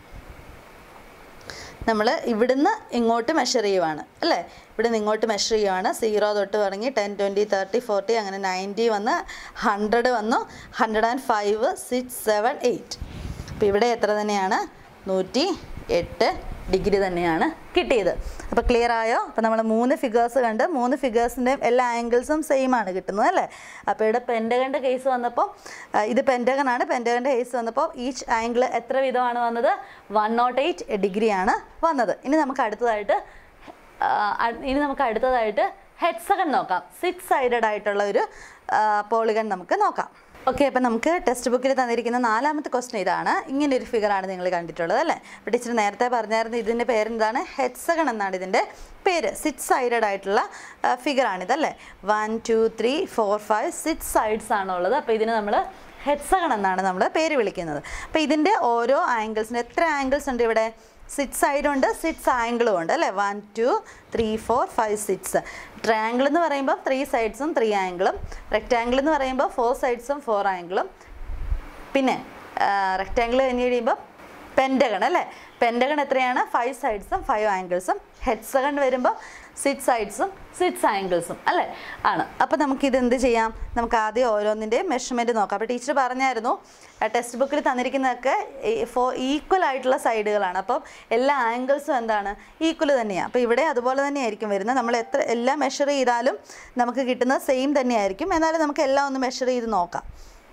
നമ്മൾ ഇവിടുന്ന് ഇങ്ങോട്ട് മെഷർ ചെയ്യുവാണ് അല്ലേ ഇവിടുന്ന് ഇങ്ങോട്ട് മെഷർ ചെയ്യുവാണ് സീറോ തൊട്ട് തുടങ്ങി ടെൻ ട്വൻറ്റി തേർട്ടി ഫോർട്ടി അങ്ങനെ നയൻറ്റി വന്ന് ഹൺഡ്രഡ് വന്നു hundred and five six seven eight അപ്പോൾ ഇവിടെ എത്ര തന്നെയാണ് നൂറ്റി എട്ട് ഡിഗ്രി തന്നെയാണ് കിട്ടിയത് അപ്പോൾ ക്ലിയർ ആയോ അപ്പോൾ നമ്മൾ മൂന്ന് ഫിഗേഴ്സ് കണ്ട് മൂന്ന് ഫിഗേഴ്സിൻ്റെയും എല്ലാ ആംഗിൾസും സെയിം ആണ് കിട്ടുന്നത് അല്ലേ അപ്പോൾ ഇവിടെ പെൻറ്റഗൻ്റെ കേസ് വന്നപ്പോൾ ആ, ഇത് പെൻറ്റഗൺ ആണ് പെൻറ്റഗൻ്റെ കേസ് വന്നപ്പോൾ ഈച്ച് ആംഗിൾ എത്ര വീതമാണ് വന്നത് വൺ നോട്ട് എയ്റ്റ് ഡിഗ്രിയാണ് വന്നത് ഇനി നമുക്ക് അടുത്തതായിട്ട് ആ, അ- ഇനി നമുക്ക് അടുത്തതായിട്ട് ഹെഡ്സകൺ നോക്കാം സിക്സ് സൈഡഡ് ആയിട്ടുള്ള ഒരു പോളിഗൺ നമുക്ക് നോക്കാം ഓക്കെ അപ്പം നമുക്ക് ടെക്സ്റ്റ് ബുക്കിൽ തന്നിരിക്കുന്ന നാലാമത്തെ ക്വസ്റ്റൻ ഇതാണ് ഇങ്ങനെ ഒരു ഫിഗറാണ് നിങ്ങൾ കണ്ടിട്ടുള്ളത് അല്ലേ അപ്പോൾ ടീച്ചർ നേരത്തെ പറഞ്ഞായിരുന്നു ഇതിൻ്റെ പേരെന്താണ് ഹെഡ്സഗൺ എന്നാണ് ഇതിൻ്റെ പേര് സിക്സ് സൈഡഡ് ആയിട്ടുള്ള ഫിഗറാണിത് അല്ലേ one two three four five six sides ആണുള്ളത് അപ്പോൾ ഇതിന് നമ്മൾ ഹെഡ്സഗൺ എന്നാണ് നമ്മൾ പേര് വിളിക്കുന്നത് അപ്പോൾ ഇതിൻ്റെ ഓരോ ആംഗിൾസിന് എത്ര ആംഗിൾസ് ഉണ്ട് ഇവിടെ സിക്സ് സൈഡും ഉണ്ട് സിക്സ് ആംഗിളും ഉണ്ട് അല്ലേ one two three four five six triangle എന്ന് പറയുമ്പോൾ ത്രീ സൈഡ്സും ത്രീ ആംഗിളും റെക്റ്റാങ്കിൾ എന്ന് പറയുമ്പോൾ ഫോർ സൈഡ്സും ഫോർ ആംഗിളും പിന്നെ റെക്റ്റാങ്കിൾ കഴിഞ്ഞ് കഴിയുമ്പോൾ പെൻറ്റഗൺ അല്ലേ പെൻറ്റഗൺ എത്രയാണ് ഫൈവ് സൈഡ്സും ഫൈവ് ആംഗിൾസും ഹെഡ്സഗൺ വരുമ്പോൾ സിക്സ് സൈഡ്സും സിക്സ് ആംഗിൾസും അല്ലേ ആണ് അപ്പോൾ നമുക്കിത് എന്ത് ചെയ്യാം നമുക്ക് ആദ്യം ഓരോന്നിൻ്റെയും മെഷർമെൻറ്റ് നോക്കാം അപ്പോൾ ടീച്ചർ പറഞ്ഞായിരുന്നു ടെക്സ്റ്റ് ബുക്കിൽ തന്നിരിക്കുന്നതൊക്കെ ഫോ ഈക്വൽ ആയിട്ടുള്ള സൈഡുകളാണ് അപ്പം എല്ലാ ആംഗിൾസും എന്താണ് ഈക്വൽ തന്നെയാണ് അപ്പോൾ ഇവിടെ അതുപോലെ തന്നെയായിരിക്കും വരുന്നത് നമ്മൾ എത്ര എല്ലാം മെഷർ ചെയ്താലും നമുക്ക് കിട്ടുന്നത് സെയിം തന്നെയായിരിക്കും എന്നാലും നമുക്ക് എല്ലാം ഒന്ന് മെഷർ ചെയ്ത് നോക്കാം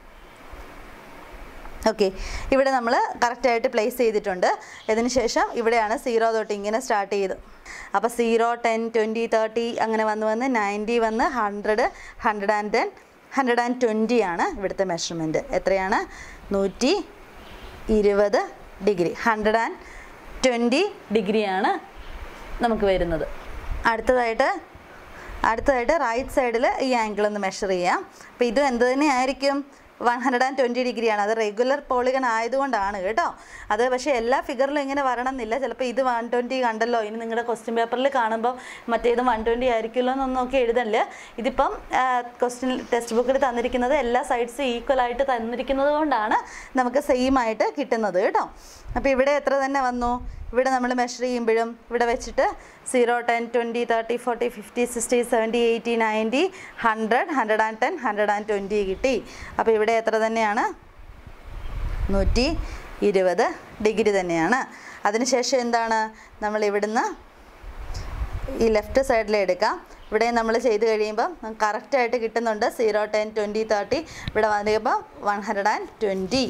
ഓക്കെ ഇവിടെ നമ്മൾ കറക്റ്റായിട്ട് പ്ലേസ് ചെയ്തിട്ടുണ്ട് ഇതിന് ശേഷം ഇവിടെയാണ് സീറോ തൊട്ട് ഇങ്ങനെ സ്റ്റാർട്ട് ചെയ്ത് അപ്പോൾ സീറോ ടെൻ ട്വൻറ്റി തേർട്ടി അങ്ങനെ വന്ന് വന്ന് നയൻറ്റി വന്ന് hundred hundred and ten hundred and twenty ആണ് ഇവിടുത്തെ മെഷർമെൻറ്റ് എത്രയാണ് നൂറ്റി ഇരുപത് ഡിഗ്രി ഹൺഡ്രഡ് ആൻഡ് ട്വൻറ്റി ഡിഗ്രിയാണ് നമുക്ക് വരുന്നത് അടുത്തതായിട്ട് അടുത്തതായിട്ട് റൈറ്റ് സൈഡിൽ ഈ ആംഗിൾ ഒന്ന് മെഷർ ചെയ്യാം അപ്പോൾ ഇതും എന്ത് തന്നെയായിരിക്കും വൺ ഹൺഡ്രഡ് ആൻഡ് ട്വൻറ്റി ഡിഗ്രിയാണ് അത് റെഗുലർ പോളിഗൺ ആയതുകൊണ്ടാണ് കേട്ടോ അത് പക്ഷേ എല്ലാ ഫിഗറിലും ഇങ്ങനെ വരണം എന്നില്ല ചിലപ്പോൾ ഇത് വൺ ട്വൻറ്റി കണ്ടല്ലോ ഇനി നിങ്ങളുടെ ക്വസ്റ്റ്യൻ പേപ്പറിൽ കാണുമ്പോൾ മറ്റേത് വൺ ട്വൻറ്റി ആയിരിക്കുമല്ലോ എന്നൊന്നും നോക്കി എഴുതല്ല ഇതിപ്പം ക്വസ്റ്റ്യൻ ടെക്സ്റ്റ് ബുക്കിൽ തന്നിരിക്കുന്നത് എല്ലാ സൈഡ്സും ഈക്വൽ ആയിട്ട് തന്നിരിക്കുന്നത് കൊണ്ടാണ് നമുക്ക് സെയിം ആയിട്ട് കിട്ടുന്നത് കേട്ടോ അപ്പോൾ ഇവിടെ എത്ര തന്നെ വന്നു ഇവിടെ നമ്മൾ മെഷർ ചെയ്യുമ്പോഴും ഇവിടെ വെച്ചിട്ട് zero ten twenty thirty forty fifty sixty seventy eighty ninety hundred hundred and ten hundred and twenty കിട്ടി അപ്പോൾ ഇവിടെ എത്ര തന്നെയാണ് നൂറ്റി ഇരുപത് ഡിഗ്രി തന്നെയാണ് അതിനുശേഷം എന്താണ് നമ്മൾ ഇവിടുന്ന് ഈ ലെഫ്റ്റ് സൈഡിൽ എടുക്കാം ഇവിടെ നമ്മൾ ചെയ്ത് കഴിയുമ്പം കറക്റ്റായിട്ട് കിട്ടുന്നുണ്ട് സീറോ ടെൻ ട്വൻറ്റി തേർട്ടി ഇവിടെ വന്നിരിക്കുമ്പോൾ one hundred and twenty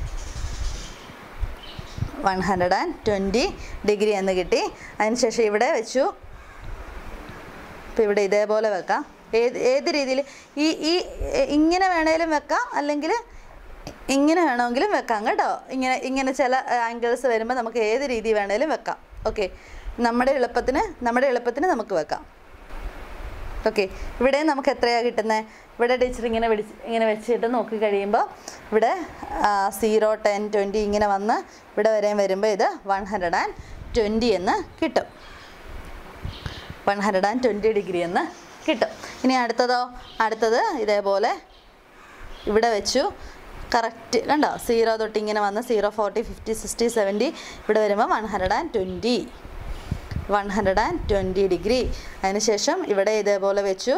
one hundred and twenty degree എന്ന് കിട്ടി അതിനുശേഷം ഇവിടെ വെച്ചു ഇപ്പോൾ ഇവിടെ ഇതേപോലെ വെക്കാം ഏത് ഏത് രീതിയിൽ ഈ ഈ എ- ഇങ്ങനെ വേണേലും വെക്കാം അല്ലെങ്കിൽ ഇങ്ങനെ വേണമെങ്കിലും വെക്കാം കേട്ടോ ഇങ്ങനെ ഇങ്ങനെ ചില ആംഗിൾസ് വരുമ്പോൾ നമുക്ക് ഏത് രീതി വേണേലും വെക്കാം ഓക്കെ നമ്മുടെ എളുപ്പത്തിന് നമ്മുടെ എളുപ്പത്തിന് നമുക്ക് വെക്കാം ഓക്കെ ഇവിടെ നമുക്ക് എത്രയാണ് കിട്ടുന്നത് ഇവിടെ ടീച്ചർ ഇങ്ങനെ പിടിച്ച് ഇങ്ങനെ വെച്ചിട്ട് നോക്കി കഴിയുമ്പോൾ ഇവിടെ സീറോ ടെൻ ട്വൻറ്റി ഇങ്ങനെ വന്ന് ഇവിടെ വരെയും വരുമ്പോൾ ഇത് വൺ ഹൺഡ്രഡ് ആൻഡ് ട്വൻറ്റി എന്ന് കിട്ടും one hundred and twenty degree എന്ന് കിട്ടും ഇനി അടുത്തതോ അടുത്തത് ഇതേപോലെ ഇവിടെ വെച്ചു കറക്റ്റ് കണ്ടോ സീറോ തൊട്ട് ഇങ്ങനെ വന്ന് zero forty fifty sixty seventy ഇവിടെ വരുമ്പോൾ one hundred and twenty one hundred and twenty degree അതിനുശേഷം ഇവിടെ ഇതേപോലെ വെച്ചു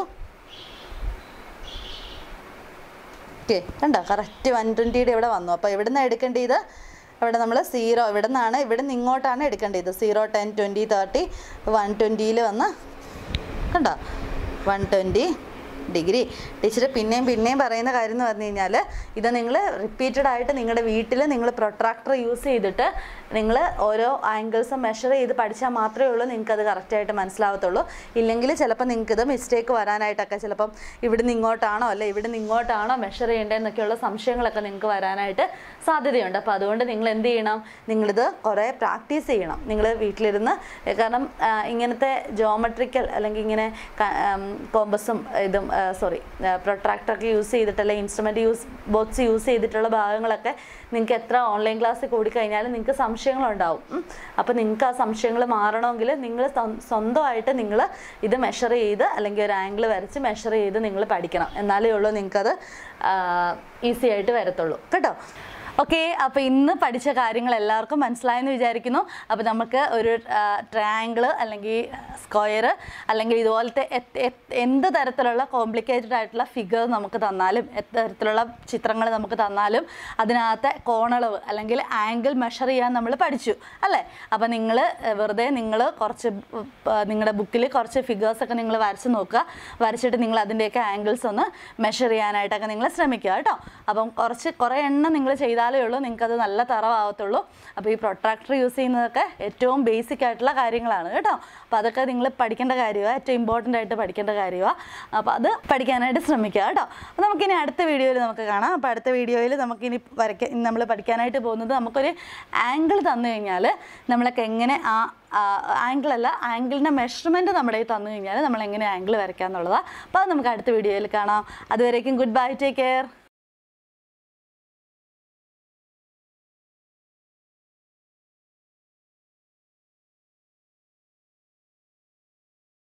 ഓക്കെ കണ്ടോ കറക്റ്റ് വൺ ട്വൻറ്റിയുടെ ഇവിടെ വന്നു അപ്പോൾ ഇവിടെ നിന്ന് എടുക്കേണ്ടത് ഇവിടെ നമ്മൾ സീറോ ഇവിടെ നിന്നാണ് ഇവിടെ നിന്ന് ഇങ്ങോട്ടാണ് എടുക്കേണ്ടത് zero ten twenty thirty one ട്വൻറ്റിയിൽ വന്ന് കണ്ടോ വൺ ട്വൻറ്റി ഡിഗ്രി ടീച്ചർ പിന്നെയും പിന്നെയും പറയുന്ന കാര്യം എന്ന് പറഞ്ഞു കഴിഞ്ഞാൽ ഇത് നിങ്ങൾ റിപ്പീറ്റഡ് ആയിട്ട് നിങ്ങളുടെ വീട്ടിൽ നിങ്ങൾ പ്രൊട്രാക്ടർ യൂസ് ചെയ്തിട്ട് നിങ്ങൾ ഓരോ ആംഗിൾസും മെഷർ ചെയ്ത് പഠിച്ചാൽ മാത്രമേ ഉള്ളൂ നിങ്ങൾക്ക് അത് കറക്റ്റായിട്ട് മനസ്സിലാവത്തുള്ളൂ ഇല്ലെങ്കിൽ ചിലപ്പോൾ നിങ്ങൾക്ക് ഇത് മിസ്റ്റേക്ക് വരാനായിട്ടൊക്കെ ചിലപ്പം ഇവിടുന്ന് ഇങ്ങോട്ടാണോ അല്ലെ ഇവിടുന്ന് ഇങ്ങോട്ടാണോ മെഷർ ചെയ്യേണ്ടതെന്നൊക്കെയുള്ള സംശയങ്ങളൊക്കെ നിങ്ങൾക്ക് വരാനായിട്ട് സാധ്യതയുണ്ട് അപ്പോൾ അതുകൊണ്ട് നിങ്ങൾ എന്ത് ചെയ്യണം നിങ്ങളിത് കുറേ പ്രാക്ടീസ് ചെയ്യണം നിങ്ങൾ വീട്ടിലിരുന്ന് കാരണം ആ, ഇങ്ങനത്തെ ജോമെട്രിക്കൽ അല്ലെങ്കിൽ ഇങ്ങനെ കോമ്പസും ഇതും സോറി പ്രൊട്രാക്ടറൊക്കെ യൂസ് ചെയ്തിട്ട് അല്ലെങ്കിൽ ഇൻസ്ട്രുമെൻറ്റ് യൂസ് ബോക്സ് യൂസ് ചെയ്തിട്ടുള്ള ഭാഗങ്ങളൊക്കെ നിങ്ങൾക്ക് എത്ര ഓൺലൈൻ ക്ലാസ്സിൽ കൂടിക്കഴിഞ്ഞാലും നിങ്ങൾക്ക് സംശയങ്ങളുണ്ടാവും ഉം. അപ്പോൾ നിങ്ങൾക്ക് ആ സംശയങ്ങൾ മാറണമെങ്കിൽ നിങ്ങൾ സ്വന്തമായിട്ട് നിങ്ങൾ ഇത് മെഷർ ചെയ്ത് അല്ലെങ്കിൽ ഒരു ആംഗിൾ വരച്ച് മെഷർ ചെയ്ത് നിങ്ങൾ പഠിക്കണം എന്നാലേ ഉള്ളൂ നിങ്ങൾക്കത് ഈസി ആയിട്ട് വരത്തുള്ളൂ കേട്ടോ ഓക്കെ അപ്പോൾ ഇന്ന് പഠിച്ച കാര്യങ്ങൾ എല്ലാവർക്കും മനസ്സിലായെന്ന് വിചാരിക്കുന്നു അപ്പോൾ നമുക്ക് ഒരു ട്രയാങ്കിൾ അല്ലെങ്കിൽ സ്ക്വയർ അല്ലെങ്കിൽ ഇതുപോലത്തെ എത്- എത്- എന്ത് തരത്തിലുള്ള കോംപ്ലിക്കേറ്റഡ് ആയിട്ടുള്ള ഫിഗർ നമുക്ക് തന്നാലും എത്ര തരത്തിലുള്ള ചിത്രങ്ങൾ നമുക്ക് തന്നാലും അതിനകത്തെ കോണളവ് അല്ലെങ്കിൽ ആംഗിൾ മെഷർ ചെയ്യാൻ നമ്മൾ പഠിച്ചു അല്ലേ അപ്പോൾ നിങ്ങൾ വെറുതെ നിങ്ങൾ കുറച്ച് നിങ്ങളുടെ ബുക്കിൽ കുറച്ച് ഫിഗേഴ്സൊക്കെ നിങ്ങൾ വരച്ച് നോക്കുക വരച്ചിട്ട് നിങ്ങൾ അതിൻ്റെയൊക്കെ ആംഗിൾസ് ഒന്ന് മെഷർ ചെയ്യാനായിട്ടൊക്കെ നിങ്ങൾ ശ്രമിക്കുക കേട്ടോ അപ്പം കുറച്ച് കുറേ എണ്ണം നിങ്ങൾ ചെയ്താലേ ഉള്ളൂ നിങ്ങൾക്കത് നല്ല തറവാകത്തുള്ളൂ അപ്പോൾ ഈ പ്രൊട്രാക്ടർ യൂസ് ചെയ്യുന്നതൊക്കെ ഏറ്റവും ബേസിക് ആയിട്ടുള്ള കാര്യങ്ങളാണ് കേട്ടോ അപ്പോൾ അതൊക്കെ നിങ്ങൾ പഠിക്കേണ്ട കാര്യമാണ് ഏറ്റവും ഇമ്പോർട്ടൻ്റ് ആയിട്ട് പഠിക്കേണ്ട കാര്യമാണ് അപ്പോൾ അത് പഠിക്കാനായിട്ട് ശ്രമിക്കുക കേട്ടോ അപ്പോൾ നമുക്കിനി അടുത്ത വീഡിയോയിൽ നമുക്ക് കാണാം അപ്പോൾ അടുത്ത വീഡിയോയിൽ നമുക്കിനി വരയ്ക്കാൻ നമ്മൾ പഠിക്കാനായിട്ട് പോകുന്നത് നമുക്കൊരു ആംഗിൾ തന്നു കഴിഞ്ഞാൽ നമ്മളൊക്കെ എങ്ങനെ ആ ആംഗിൾ അല്ല ആംഗിളിൻ്റെ മെഷർമെൻറ്റ് നമ്മുടെ കയ്യിൽ തന്നു കഴിഞ്ഞാൽ നമ്മൾ എങ്ങനെ ആംഗിൾ വരയ്ക്കുക എന്നുള്ളതാണ് അപ്പോൾ അത് നമുക്ക് അടുത്ത വീഡിയോയിൽ കാണാം അതുവരേക്കും ഗുഡ് ബൈ ടേക്ക് കെയർ